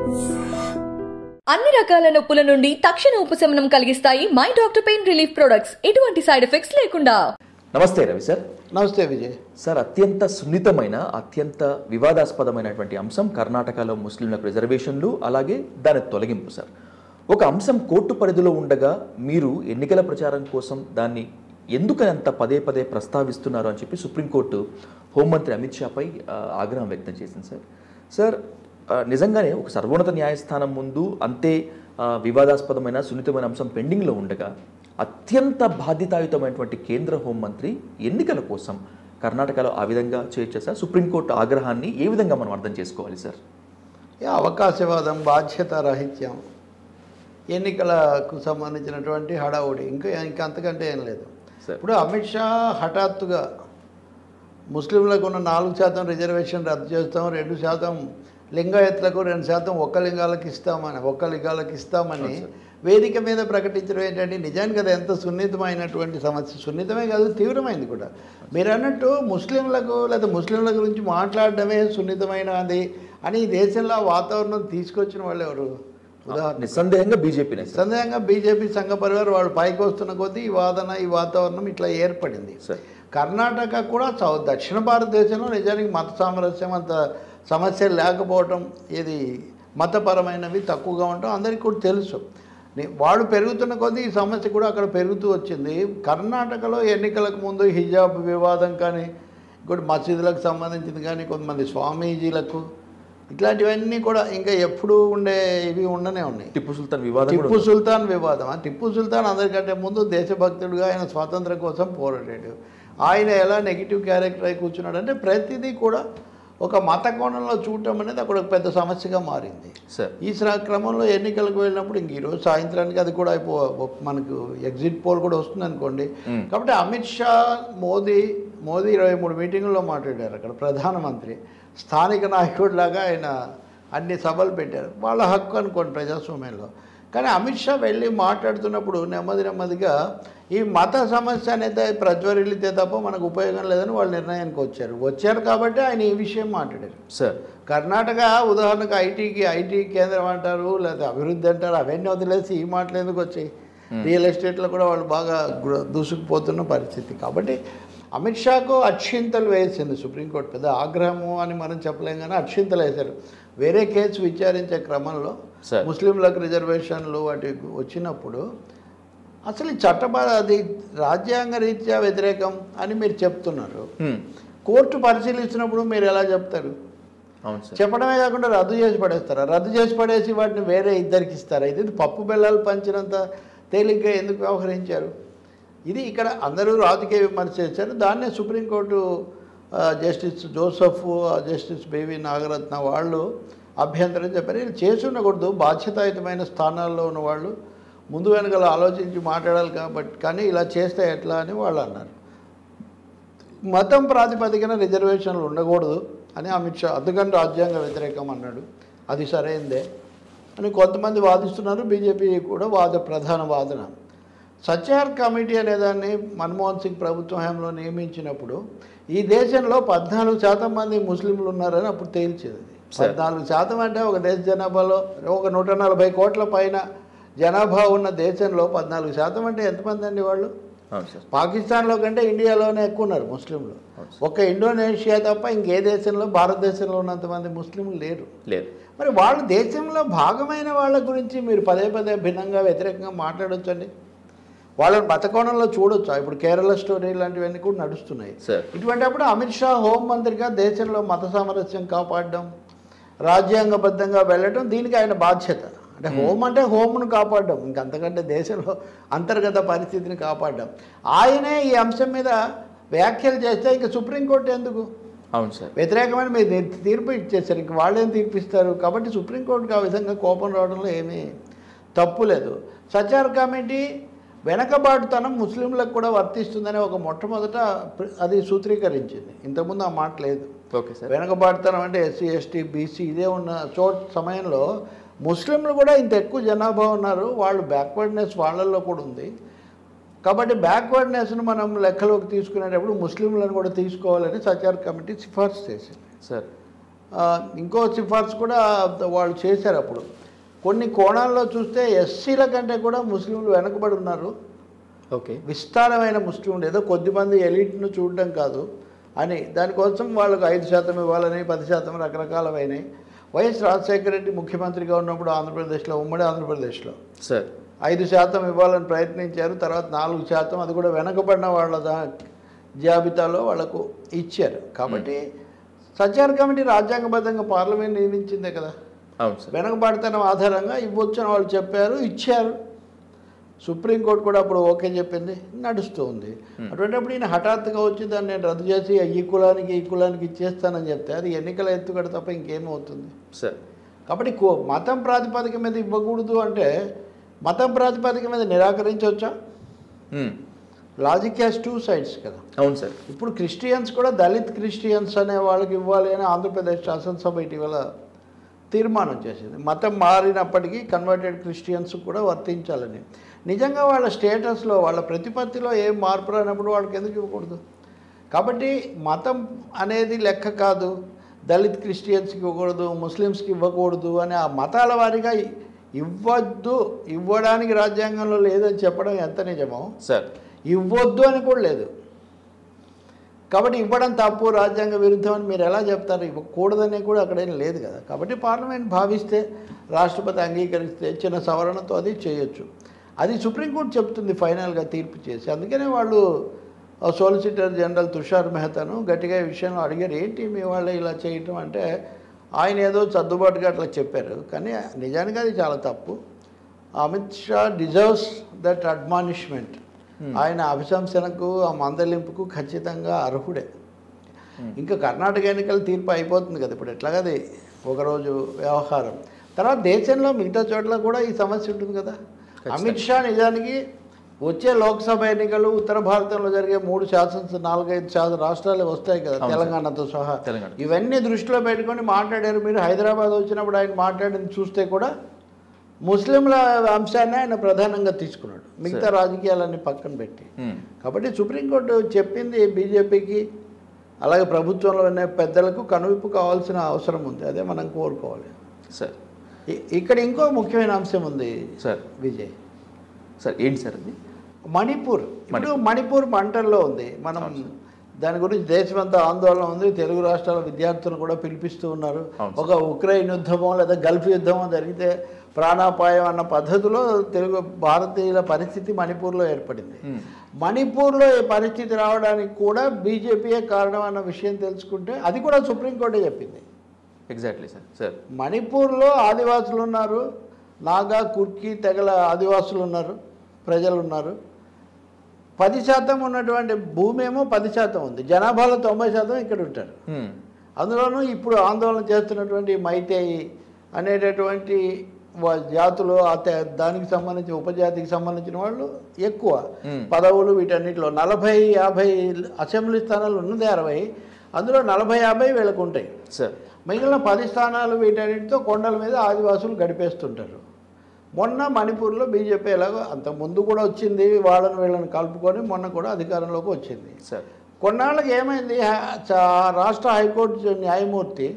అన్ని రకాల నొప్పుల నుండి తక్షణ ఉపశమనం కలిగిస్తాయి my doctor pain relief products ఎటువంటి సైడ్ ఎఫెక్ట్స్ లేకుండా నమస్తే రవి సార్ నమస్తే విజయ్ సార్ అత్యంత సున్నితమైన అత్యంత వివాదాస్పదమైనటువంటి అంశం కర్ణాటకలో ముస్లింలకు రిజర్వేషన్లు అలాగే దాని తొలగింపు సార్ ఒక అంశం కోర్టు పరిధిలో ఉండగా మీరు ఎన్నికల ప్రచారం కోసం దాన్ని ఎందుకని అంత పదే పదే ప్రస్తావిస్తున్నారు అని చెప్పి సుప్రీంకోర్టు హోంమంత్రి అమిత్ షాపై ఆ, ఆగ్రహం వ్యక్తం చేసింది సార్ సార్ ఆ, నిజంగానే ఒక సర్వోన్నత న్యాయస్థానం ముందు అంతే ఆ, వివాదాస్పదమైన సున్నితమైన అంశం పెండింగ్లో ఉండగా అత్యంత బాధ్యతాయుతమైనటువంటి కేంద్ర హోంమంత్రి ఎన్నికల కోసం కర్ణాటకలో ఆ విధంగా చేయొచ్చా సార్ సుప్రీంకోర్టు ఆగ్రహాన్ని ఏ విధంగా మనం అర్థం చేసుకోవాలి సార్ ఈ అవకాశవాదం బాధ్యత రాహిత్యం ఎన్నికలకు సంబంధించినటువంటి హడావుడి ఇంకా ఇంకా అంతకంటే ఏం లేదు సార్. ఇప్పుడు అమిత్ షా హఠాత్తుగా ముస్లింలకు ఉన్న నాలుగు శాతం రిజర్వేషన్ రద్దు చేస్తాం రెండు శాతం లింగాయత్లకు రెండు శాతం ఒక్క లింగాలకు ఇస్తామని ఒక్క లింగాలకు ఇస్తామని వేదిక మీద ప్రకటించడం ఏంటంటే నిజానికి అది ఎంత సున్నితమైనటువంటి సమస్య సున్నితమే కాదు తీవ్రమైంది కూడా మీరు అన్నట్టు ముస్లింలకు లేదా ముస్లింల గురించి మాట్లాడడమే సున్నితమైనది అని ఈ దేశంలో ఆ వాతావరణం తీసుకొచ్చిన వాళ్ళు ఎవరు ఉదాహరణ నిస్సందేహంగా బీజేపీనే సార్ సందేహంగా బీజేపీ సంఘ పరివార్ వాళ్ళు పైకి వస్తున్న కొద్దీ ఈ వాదన ఈ వాతావరణం ఇట్లా ఏర్పడింది సార్ కర్ణాటక కూడా సౌ దక్షిణ భారతదేశంలో నిజానికి మత సామరస్యం అంత సమస్య లేకపోవటం ఇది మతపరమైనవి తక్కువగా ఉండటం అందరికీ కూడా తెలుసు ని- వాళ్ళు పెరుగుతున్న కొద్దీ ఈ సమస్య కూడా అక్కడ పెరుగుతూ వచ్చింది కర్ణాటకలో ఎన్నికలకు ముందు హిజాబ్ వివాదం కానీ ఇంకోటి మసీదులకు సంబంధించింది కానీ కొంతమంది స్వామీజీలకు ఇట్లాంటివన్నీ కూడా ఇంకా ఎప్పుడు ఉండే ఇవి ఉండనే ఉన్నాయి టిప్పు సుల్తాన్ వివాదం కూడా టిప్పు సుల్తాన్ వివాదం ఆ టిప్పు సుల్తాన్ అందరికంటే ముందు దేశభక్తుడుగా ఆయన స్వాతంత్రం కోసం పోరాడాడు ఆయన ఎలా నెగిటివ్ క్యారెక్టర్ అయి కూర్చున్నాడు అంటే ప్రతిదీ కూడా ఒక మత కోణంలో చూడటం అనేది అక్కడ ఒక పెద్ద సమస్యగా మారింది సార్ ఈ శ్ర- క్రమంలో ఎన్నికలకు వెళ్ళినప్పుడు ఇంక ఈరోజు సాయంత్రానికి అది కూడా అయిపో మనకు ఎగ్జిట్ పోల్ కూడా వస్తుంది అనుకోండి మ్మ్. కాబట్టి అమిత్ షా మోదీ మోదీ ఇరవై మూడు మీటింగుల్లో మాట్లాడారు అక్కడ ప్రధానమంత్రి స్థానిక నాయకుడిలాగా ఆయన అన్ని సభలు పెట్టారు వాళ్ళ హక్కు అనుకోండి ప్రజాస్వామ్యంలో కానీ అమిత్ షా వెళ్ళి మాట్లాడుతున్నప్పుడు నెమ్మది నెమ్మదిగా ఈ మత సమస్య అనేది ప్రజ్వరిల్లితే తప్ప మనకు ఉపయోగం లేదని వాళ్ళు నిర్ణయానికి వచ్చారు వచ్చారు కాబట్టి ఆయన ఈ విషయం మాట్లాడారు సార్ కర్ణాటక ఉదాహరణకు ఐటీకి ఐటీ కేంద్రం అంటారు లేదా అభివృద్ధి అంటారు అవన్నీ వదిలేసి ఈ మాటలు ఎందుకు వచ్చాయి రియల్ ఎస్టేట్లో కూడా వాళ్ళు బాగా గు- దూసుకుపోతున్న పరిస్థితి కాబట్టి అమిత్ షాకు అక్షింతలు వేసింది సుప్రీంకోర్టు పెద్ద ఆగ్రహము అని మనం చెప్పలేం కానీ అక్షింతలు వేశారు వేరే కేసు విచారించే క్రమంలో సార్. ముస్లింలకు రిజర్వేషన్లు వాటి వచ్చినప్పుడు అసలు ఈ చట్టబ అది రాజ్యాంగ రీత్యా వ్యతిరేకం అని మీరు చెప్తున్నారు హ్మ్. కోర్టు పరిశీలిస్తున్నప్పుడు మీరు ఎలా చెప్తారు అవును సార్ చెప్పడమే కాకుండా రద్దు చేసి పడేస్తారా రద్దు చేసి పడేసి వాటిని వేరే ఇద్దరికి ఇస్తారా ఇది పప్పు బెల్లాలు పంచినంత తేలిగ్గా ఎందుకు వ్యవహరించారు ఇది ఇక్కడ అందరూ రాజకీయ విమర్శ చేశారు దాన్నే సుప్రీంకోర్టు ఆ, జస్టిస్ జోసఫ్ ఆ, జస్టిస్ బేవి నాగరత్న వాళ్ళు అభ్యంతరం చెప్పారు ఇది చేసి ఉండకూడదు బాధ్యతాయుతమైన స్థానాల్లో ఉన్న వాళ్ళు ముందు వెనకాల ఆలోచించి మాట్లాడాలి కాబట్టి కానీ ఇలా చేస్తే ఎట్లా అని వాళ్ళు అన్నారు మతం ప్రాతిపదికన రిజర్వేషన్లు ఉండకూడదు అని అమిత్ షా అందుకని రాజ్యాంగ వ్యతిరేకం అన్నాడు అది సరైందే అని కొంతమంది వాదిస్తున్నారు బీజేపీ కూడా వాద ప్రధాన వాదన సత్యార్ కమిటీ అనేదాన్ని మన్మోహన్ సింగ్ ప్రభుత్వం హయాంలో నియమించినప్పుడు ఈ దేశంలో పద్నాలుగు శాతం మంది ముస్లింలు ఉన్నారని అప్పుడు తేల్చేది సరే. పద్నాలుగు శాతం అంటే ఒక దేశ జనాభాలో ఒక నూట నలభై కోట్ల పైన జనాభా ఉన్న దేశంలో పద్నాలుగు శాతం అంటే ఎంతమంది అండి వాళ్ళు అవును సార్ పాకిస్తాన్లో కంటే ఇండియాలోనే ఎక్కువ ఉన్నారు ముస్లింలు ఒక ఇండోనేషియా తప్ప ఇంకే దేశంలో భారతదేశంలో ఉన్నంతమంది ముస్లింలు లేరు లేదు మరి వాళ్ళ దేశంలో భాగమైన వాళ్ళ గురించి మీరు పదే పదే భిన్నంగా వ్యతిరేకంగా మాట్లాడొచ్చండి వాళ్ళని బతకోణంలో చూడొచ్చు ఇప్పుడు కేరళ స్టోరీ లాంటివన్నీ కూడా నడుస్తున్నాయి సార్ ఇటువంటిప్పుడు అమిత్ షా హోంమంత్రిగా దేశంలో మత సామరస్యం కాపాడడం రాజ్యాంగబద్ధంగా వెళ్ళడం దీనికి ఆయన బాధ్యత అంటే హోం అంటే హోమ్ను కాపాడడం ఇంకంతకంటే దేశంలో అంతర్గత పరిస్థితిని కాపాడడం ఆయనే ఈ అంశం మీద వ్యాఖ్యలు చేస్తే ఇంక సుప్రీంకోర్టు ఎందుకు అవును సార్ వ్యతిరేకమైన మీరు తీ- తీర్పు ఇచ్చేసారు ఇంక వాళ్ళేం తీర్పిస్తారు కాబట్టి సుప్రీంకోర్టుకి ఆ విధంగా కోపం రావడంలో ఏమీ తప్పు లేదు సచార్ కమిటీ వెనకబాటుతనం ముస్లింలకు కూడా వర్తిస్తుందని ఒక మొట్టమొదట ప్ర- అది సూత్రీకరించింది ఇంతకుముందు ఆ మాట లేదు ఓకే సార్ వెనకబాటుతనం అంటే ఎస్సీ ఎస్టీ బీసీ ఇదే ఉన్న చోట సమయంలో ముస్లింలు కూడా ఇంత ఎక్కువ జనాభా ఉన్నారు వాళ్ళు బ్యాక్వర్డ్నెస్ వాళ్ళల్లో కూడా ఉంది కాబట్టి బ్యాక్వర్డ్నెస్ను మనం లెక్కలోకి తీసుకునేటప్పుడు ముస్లింలను కూడా తీసుకోవాలని సచార్ కమిటీ సిఫార్సు చేసింది సార్ ఆ, ఇంకో సిఫార్సు కూడా వాళ్ళు చేశారు అప్పుడు కొన్ని కోణాల్లో చూస్తే ఎస్సీల కంటే కూడా ముస్లింలు వెనకబడి ఉన్నారు ఓకే విస్తారమైన ముస్లింలు ఏదో కొద్దిమంది ఎలిట్ను చూడడం కాదు అని దానికోసం వాళ్ళకు ఐదు శాతం ఇవ్వాలని పది శాతం రకరకాలమైనవి వైఎస్ రాజశేఖర రెడ్డి ముఖ్యమంత్రిగా ఉన్నప్పుడు ఆంధ్రప్రదేశ్లో ఉమ్మడి ఆంధ్రప్రదేశ్లో సార్ ఐదు శాతం ఇవ్వాలని ప్రయత్నించారు తర్వాత నాలుగు శాతం అది కూడా వెనకబడిన వాళ్ళ దా- జాబితాలో వాళ్ళకు ఇచ్చారు కాబట్టి సచార్ కమిటీ రాజ్యాంగబద్ధంగా పార్లమెంట్ నియమించిందే కదా అవును సార్ వెనకబడితనం ఆధారంగా ఇవ్వచ్చని వాళ్ళు చెప్పారు ఇచ్చారు సుప్రీంకోర్టు కూడా అప్పుడు ఓకే చెప్పింది నడుస్తూ ఉంది అటువంటిప్పుడు ఈయన హఠాత్తుగా వచ్చి దాన్ని నేను రద్దు చేసి ఈ కులానికి ఈ కులానికి ఇచ్చేస్తానని చెప్తే అది ఎన్నికల ఎత్తుగడ తప్ప ఇంకేమవుతుంది సార్ కాబట్టి కో- మతం ప్రాతిపదిక మీద ఇవ్వకూడదు అంటే మతం ప్రాతిపదిక మీద నిరాకరించవచ్చా మ్మ్. లాజిక్ హ్యాస్ టూ సైడ్స్ కదా అవును సార్ ఇప్పుడు క్రిస్టియన్స్ కూడా దళిత్ క్రిస్టియన్స్ అనే వాళ్ళకి ఇవ్వాలి అని ఆంధ్రప్రదేశ్ శాసనసభ ఇటీవల తీర్మానం చేసింది మతం మారినప్పటికీ కన్వర్టెడ్ క్రిస్టియన్స్ కూడా వర్తించాలని నిజంగా వాళ్ళ స్టేటస్లో వాళ్ళ ప్రతిపత్తిలో ఏం మార్పు రానప్పుడు వాళ్ళకి ఎందుకు ఇవ్వకూడదు కాబట్టి మతం అనేది లెక్క కాదు దళిత్ క్రిస్టియన్స్కి ఇవ్వకూడదు ముస్లిమ్స్కి ఇవ్వకూడదు అని ఆ మతాల వారీగా ఇవ్వద్దు ఇవ్వడానికి రాజ్యాంగంలో లేదని చెప్పడం ఎంత నిజమో సార్ ఇవ్వద్దు అని కూడా లేదు కాబట్టి ఇవ్వడం తప్పు రాజ్యాంగ విరుద్ధం అని మీరు ఎలా చెప్తారు ఇవ్వకూడదని కూడా అక్కడేం లేదు కదా కాబట్టి పార్లమెంట్ భావిస్తే రాష్ట్రపతి అంగీకరిస్తే చిన్న సవరణతో అది చేయొచ్చు అది సుప్రీంకోర్టు చెప్తుంది ఫైనల్గా తీర్పు చేసి అందుకనే వాళ్ళు ఆ సోలిసిటర్ జనరల్ తుషార్ మెహతాను గట్టిగా ఈ విషయంలో అడిగారు ఏంటి మీ వాళ్ళు ఇలా చేయటం అంటే ఆయన ఏదో సర్దుబాటుగా అట్లా చెప్పారు కానీ నిజానికి అది చాలా తప్పు Amit Shah deserves that admonishment ఆయన అభిశంసనకు ఆ మందలింపుకు ఖచ్చితంగా అర్హుడే ఇంకా కర్ణాటక ఎన్నికల తీర్పు అయిపోతుంది కదా ఇప్పుడు ఎట్లాగది ఒకరోజు వ్యవహారం తర్వాత దేశంలో మిగతా చోట్ల కూడా ఈ సమస్య ఉంటుంది కదా అమిత్ షా నిజానికి వచ్చే లోక్సభ ఎన్నికలు ఉత్తర భారతంలో జరిగే మూడు శాసన నాలుగైదు శాసన రాష్ట్రాలు వస్తాయి కదా అవును సార్. తెలంగాణతో సహా తెలంగాణ. ఇవన్నీ దృష్టిలో పెట్టుకొని మాట్లాడారు మీరు హైదరాబాద్ వచ్చినప్పుడు ఆయన మాట్లాడింది చూస్తే కూడా ముస్లింల అంశాన్ని ఆయన ప్రధానంగా తీసుకున్నాడు మిగతా రాజకీయాలన్నీ పక్కన పెట్టి మ్మ్. కాబట్టి సుప్రీంకోర్టు చెప్పింది బీజేపీకి అలాగే ప్రభుత్వంలో ఉన్న పెద్దలకు కనువిప్పు కావాల్సిన అవసరం ఉంది అదే మనం కోరుకోవాలి సార్ ఇ- ఇక్కడ ఇంకో ముఖ్యమైన అంశం ఉంది సార్ విజయ్ సార్ ఏంటి సార్ అది మణిపూర్ ఇప్పుడు మణిపూర్ మంటల్లో ఉంది మనం దాని గురించి దేశమంతా ఆందోళన ఉంది తెలుగు రాష్ట్రాల విద్యార్థులు కూడా పిలిపిస్తూ ఉన్నారు అవును ఒక ఉక్రెయిన్ యుద్ధమో లేదా గల్ఫ్ యుద్ధమో జరిగితే ప్రాణాపాయం అన్న పద్ధతిలో తెలుగు భారతీయుల పరిస్థితి మణిపూర్లో ఏర్పడింది మ్మ్. మణిపూర్లో ఈ పరిస్థితి రావడానికి కూడా బీజేపీయే కారణం అన్న విషయం తెలుసుకుంటే అది కూడా సుప్రీంకోర్టే చెప్పింది ఎగ్జాక్ట్లీ సార్ సార్ మణిపూర్లో ఆదివాసులు ఉన్నారు నాగా కుర్కీ తెగల ఆదివాసులు ఉన్నారు ప్రజలు ఉన్నారు పది శాతం ఉన్నటువంటి భూమి ఏమో పది శాతం ఉంది జనాభాలో తొంభై శాతం ఇక్కడ ఉంటారు మ్మ్. అందులోనూ ఇప్పుడు ఆందోళన చేస్తున్నటువంటి మైతేయి అనేటటువంటి వా- జాతులు ఆ తె- దానికి సంబంధించి ఉపజాతికి సంబంధించిన వాళ్ళు ఎక్కువ మ్మ్. పదవులు వీటన్నిటిలో నలభై యాభై అసెంబ్లీ స్థానాలు ఉన్నది అరవై అందులో నలభై యాభై వీళ్ళకు ఉంటాయి సార్ మిగిలిన పది స్థానాలు వీటన్నిటితో కొండల మీద ఆదివాసులు గడిపేస్తుంటారు మొన్న మణిపూర్లో బీజేపీ ఎలాగో అంత ముందు కూడా వచ్చింది వాళ్ళని వీళ్ళని కలుపుకొని మొన్న కూడా అధికారంలోకి వచ్చింది సార్ కొన్నాళ్ళకి ఏమైంది హా- చా- రాష్ట్ర హైకోర్టు న్యాయమూర్తి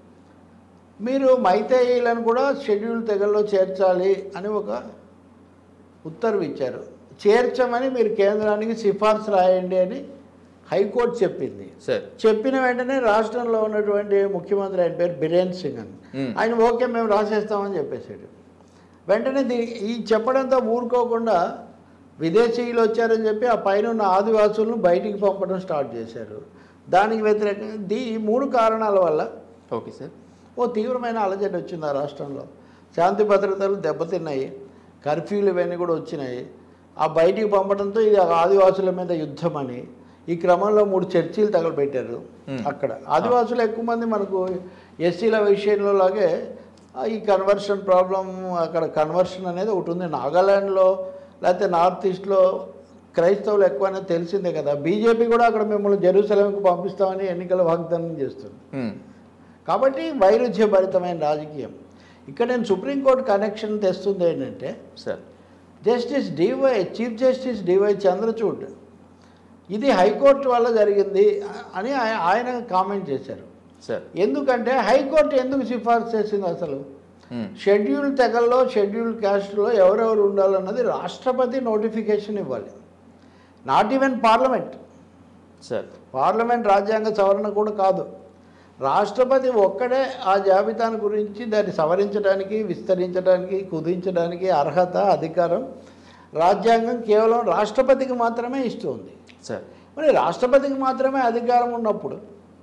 మీరు మైతేయులను కూడా షెడ్యూల్ తెగల్లో చేర్చాలి అని ఒక ఉత్తర్వు ఇచ్చారు చేర్చమని మీరు కేంద్రానికి సిఫార్సు రాయండి అని హైకోర్టు చెప్పింది సార్ చెప్పిన వెంటనే రాష్ట్రంలో ఉన్నటువంటి ముఖ్యమంత్రి ఆయన పేరు బిరేన్ సింగ్ అని మ్మ్. ఆయన ఓకే మేము రాసేస్తామని చెప్పేశాడు వెంటనే దీ- ఈ చెప్పడంతో ఊరుకోకుండా విదేశీయులు వచ్చారని చెప్పి ఆ పైన ఉన్న ఆదివాసులను బయటికి పంపడం స్టార్ట్ చేశారు దానికి వ్యతిరేకంగా దీ ఈ మూడు కారణాల వల్ల ఓకే సార్ ఓ తీవ్రమైన అలజడి వచ్చింది ఆ రాష్ట్రంలో శాంతి భద్రతలు దెబ్బతిన్నాయి కర్ఫ్యూలు ఇవన్నీ కూడా వచ్చినాయి ఆ బయటికి పంపడంతో ఇది ఆదివాసుల మీద యుద్ధం అని ఈ క్రమంలో మూడు చర్చీలు తగలబెట్టారు Hmm. అక్కడ ఆదివాసులు ఎక్కువ మంది మనకు ఎస్సీల విషయంలో లాగే ఆ, ఈ కన్వర్షన్ ప్రాబ్లం అక్కడ కన్వర్షన్ అనేది ఒకటి ఉంది నాగాల్యాండ్లో లేకపోతే నార్త్ ఈస్ట్లో క్రైస్తవులు ఎక్కువ అనేది తెలిసిందే కదా బీజేపీ కూడా అక్కడ మిమ్మల్ని జెరూసలంకు పంపిస్తామని ఎన్నికల వాగ్దానం చేస్తుంది మ్మ్. కాబట్టి వైరుధ్యభరితమైన రాజకీయం ఇక్కడ నేను సుప్రీంకోర్టు కనెక్షన్ తెస్తుంది ఏంటంటే sir justice DY chief justice DY Chandrachud ఇది హైకోర్టు వల్ల జరిగింది అని ఆయ- ఆయన కామెంట్ చేశారు సార్ ఎందుకంటే హైకోర్టు ఎందుకు సిఫార్సు చేసింది అసలు మ్మ్. షెడ్యూల్ తెగల్లో షెడ్యూల్ క్యాస్ట్లో ఎవరెవరు ఉండాలన్నది రాష్ట్రపతి నోటిఫికేషన్ ఇవ్వాలి not even parliament sir parliament రాజ్యాంగ సవరణ కూడా కాదు రాష్ట్రపతి ఒక్కడే ఆ జాబితాను గురించి దాన్ని సవరించడానికి విస్తరించడానికి కుదించడానికి అర్హత అధికారం రాజ్యాంగం కేవలం రాష్ట్రపతికి మాత్రమే ఇస్తుంది సార్ మరి రాష్ట్రపతికి మాత్రమే అధికారం ఉన్నప్పుడు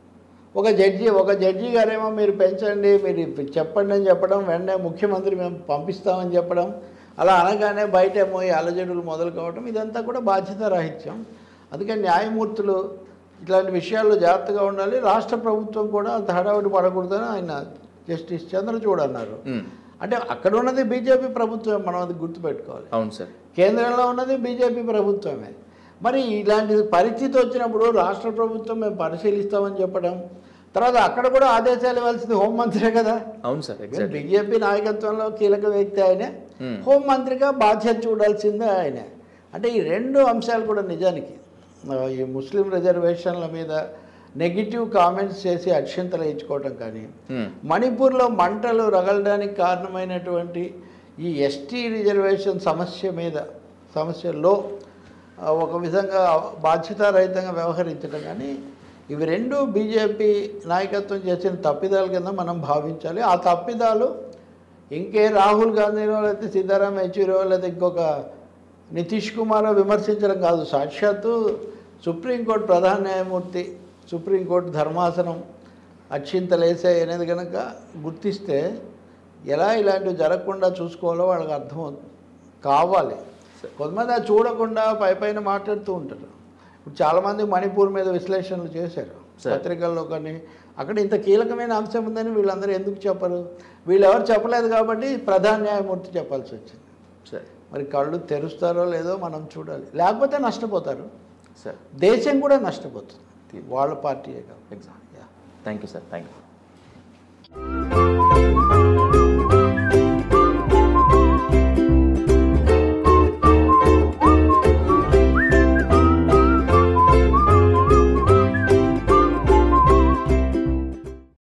ఒక జడ్జి ఒక జడ్జి గారేమో మీరు పెంచండి మీరు చెప్పండి అని చెప్పడం వెంటనే ముఖ్యమంత్రి మేము పంపిస్తామని చెప్పడం అలా అనగానే బయట ఏమో ఈ అలజడులు మొదలు కావడం ఇదంతా కూడా బాధ్యత రాహిత్యం అందుకని న్యాయమూర్తులు ఇట్లాంటి విషయాల్లో జాగ్రత్తగా ఉండాలి రాష్ట్ర ప్రభుత్వం కూడా అంత హడావుడి పడకూడదని ఆయన జస్టిస్ చంద్రచూడ్ అన్నారు మ్మ్. అంటే అక్కడ ఉన్నది బీజేపీ ప్రభుత్వం మనం అది గుర్తుపెట్టుకోవాలి అవును సార్ కేంద్రంలో ఉన్నది బీజేపీ ప్రభుత్వమే మరి ఇలాంటి పరిస్థితి వచ్చినప్పుడు రాష్ట్ర ప్రభుత్వం మేము పరిశీలిస్తామని చెప్పడం తర్వాత అక్కడ కూడా ఆదేశాలు ఇవ్వాల్సింది హోంమంత్రే కదా అవును సార్ ఎగ్జాక్ట్ బీజేపీ నాయకత్వంలో కీలక వ్యక్తి ఆయనే Hmm. హోంమంత్రిగా బాధ్యత చూడాల్సిందే ఆయనే అంటే ఈ రెండు అంశాలు కూడా నిజానికి ఆ, ఈ ముస్లిం రిజర్వేషన్ల మీద నెగిటివ్ కామెంట్స్ చేసి అక్షింతలు ఇచ్చుకోవటం కానీ మణిపూర్లో మంటలు రగలడానికి కారణమైనటువంటి ఈ ఎస్టీ రిజర్వేషన్ సమస్య మీద సమస్యలో ఆ, ఒక విధంగా బాధ్యతారహితంగా వ్యవహరించడం కానీ ఇవి రెండు బీజేపీ నాయకత్వం చేసిన తప్పిదాల కింద మనం భావించాలి ఆ తప్పిదాలు ఇంకే రాహుల్ గాంధీనో లేకపోతే సీతారాం యెచూరో లేదా ఇంకొక నితీష్ కుమార్ విమర్శించడం కాదు సాక్షాత్తు సుప్రీంకోర్టు ప్రధాన న్యాయమూర్తి సుప్రీంకోర్టు ధర్మాసనం అక్షింతలేసాయి అనేది కనుక గుర్తిస్తే ఎలా ఇలాంటివి జరగకుండా చూసుకోవాలో వాళ్ళకి అర్థమవుతుంది కావాలి కొంతమంది అది చూడకుండా పై పైన మాట్లాడుతూ ఉంటారు ఇప్పుడు చాలామంది మణిపూర్ మీద విశ్లేషణలు చేశారు సరే. పత్రికల్లో కానీ అక్కడ ఇంత కీలకమైన అంశం ఉందని వీళ్ళందరూ ఎందుకు చెప్పరు వీళ్ళు ఎవరు చెప్పలేదు కాబట్టి ప్రధాన న్యాయమూర్తి చెప్పాల్సి వచ్చింది సార్ మరి కళ్ళు తెరుస్తారో లేదో మనం చూడాలి లేకపోతే నష్టపోతారు సార్ దేశం కూడా నష్టపోతుంది వాళ్ళ పార్టీయే కాదు exact thank you sir thank you